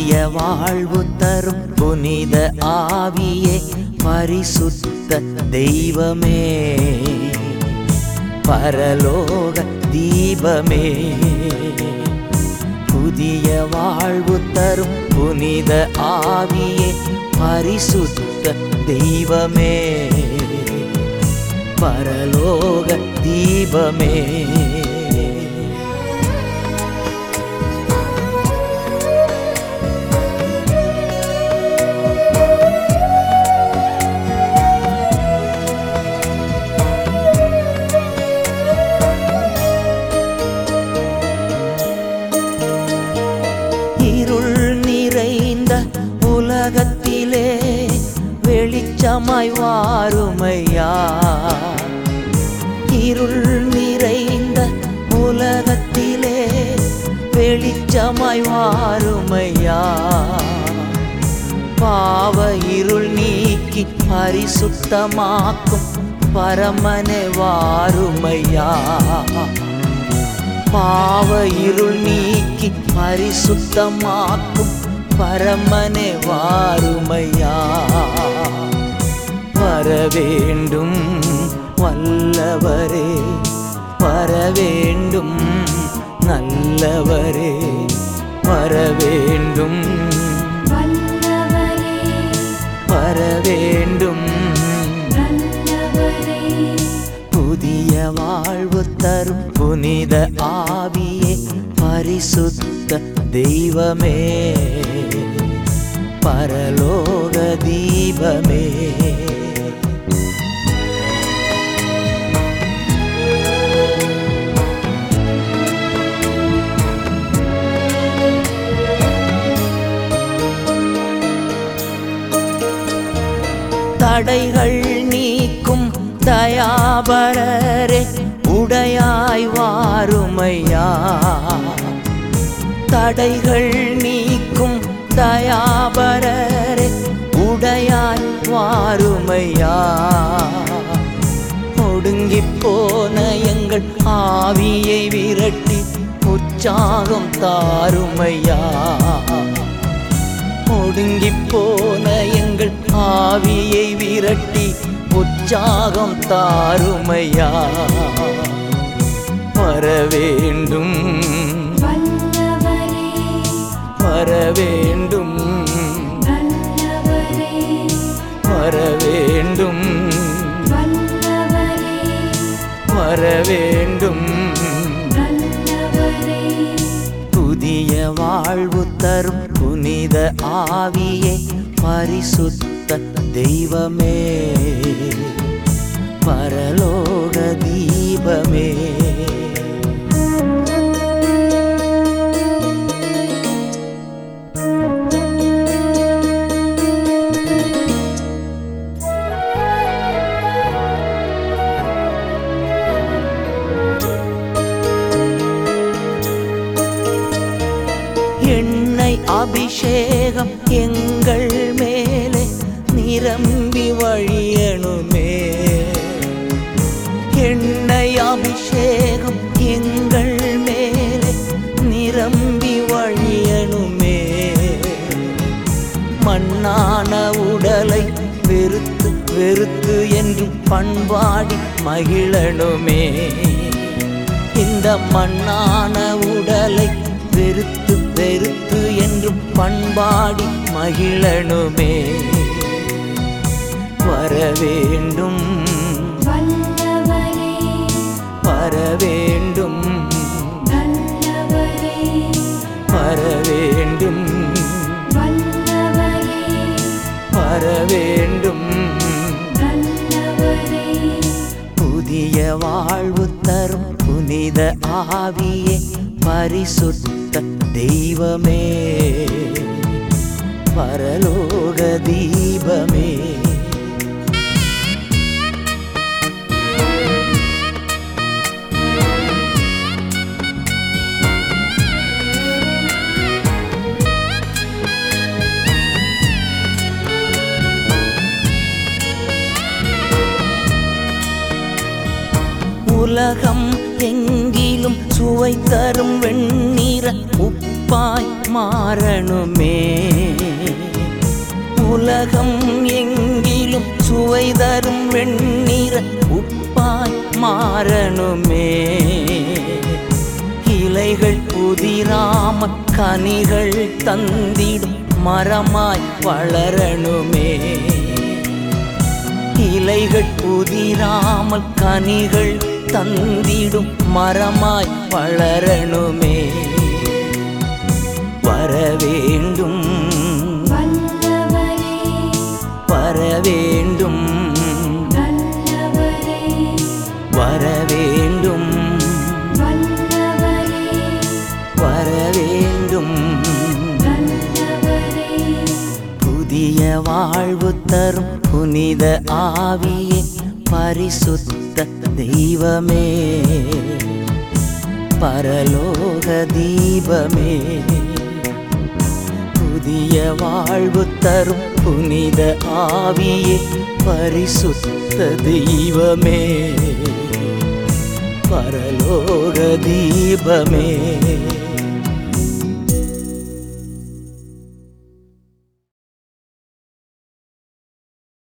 புதிய வாழ்வு தரும் புனித ஆவியே பரிசுத்த தெய்வமே பரலோக தீபமே புதிய வாழ்வு தரும் புனித ஆவியே பரிசுத்த தெய்வமே பரலோக தீபமே இருள் நிறைந்த உலகத்திலே வெளிச்சமாய் வாருமையா இருள் நிறைந்த உலகத்திலே வெளிச்சமாய் வாருமையா பாவ இருள் நீக்கி பரிசுத்தமாக்கும் பரமனே வாருமையா பாவ இருள் நீக்கி பரிசுத்தமாக்கும் பரமனே வாருமையா வரவேண்டும் வல்லவரே வரவேண்டும் நல்லவரே வரவேண்டும் வல்லவரே வரவேண்டும் நல்லவரே புதிய வாழ்வு தரும் புனித ஆவியே பரிசுத்த தெய்வமே பரலோக தீபமே தடைகள் நீக்கும் தயாபரரே உடையாய் வாருமையா தடைகள் நீக்கும் தயாபரரே உடையாய் வாருமையா ஒடுங்கி போன எங்கள் ஆவியை விரட்டி உற்சாகம் தாருமையா ஒடுங்கி போன எங்கள் ஆவியை விரட்டி உற்சாகம் தாருமையா வரவேண்டும் வல்லவரே வரவேண்டும் நல்லவரே வரவேண்டும் வல்லவரே வரவேண்டும் நல்லவரே புதிய வாழ்வு தரும் புனித ஆவியே பரிசுத்த தெய்வமே பரலோக தீபமே எண்ணெய் அபிஷேகம் எங்கள் மேலே நிரம்பி வழியணுமே எண்ணெய் அபிஷேகம் எங்கள் மேலே நிரம்பி வழியணுமே மண்ணான உடலை வெறுத்து வெறுத்து என்று பண்பாடி மகிழணுமே இந்த மண்ணான உடலை வெறுத்து வெறுத்து என்றும் பண்பாடி மகிழணுமே வரவேண்டும் வல்லவரே வரவேண்டும் நல்லவரே வரவேண்டும் வல்லவரே வரவேண்டும் நல்லவரே புதிய வாழ்வு தரும் புனித ஆவியே பரிசுத்த தெய்வமே பரலோக தீபமே உலகம் எங்கிலும் சூ சுவை தரும் வெண்ணீர உப்பாய் மாறணுமே உலகம் எங்கிலும் சுவை தரும் வெண்ணீர உப்பாய் மாறணுமே இலைகள் புதிராம கனிகள் தந்திடும் மரமாய் வளரணுமே இலைகள் புதிராமல் கனிகள் தந்திடும் மரமாய் வளரணுமே வரவேண்டும் வல்லவரே வரவேண்டும் நல்லவரே வரவேண்டும் வல்லவரே வரவேண்டும் நல்லவரே புதிய வாழ்வு தரும் புனித ஆவியே பரிசுத்த தெய்வமே பரலோக தீபமே புதிய வாழ்வு தரும் புனித ஆவியே பரிசுத்த தெய்வமே பரலோக தீபமே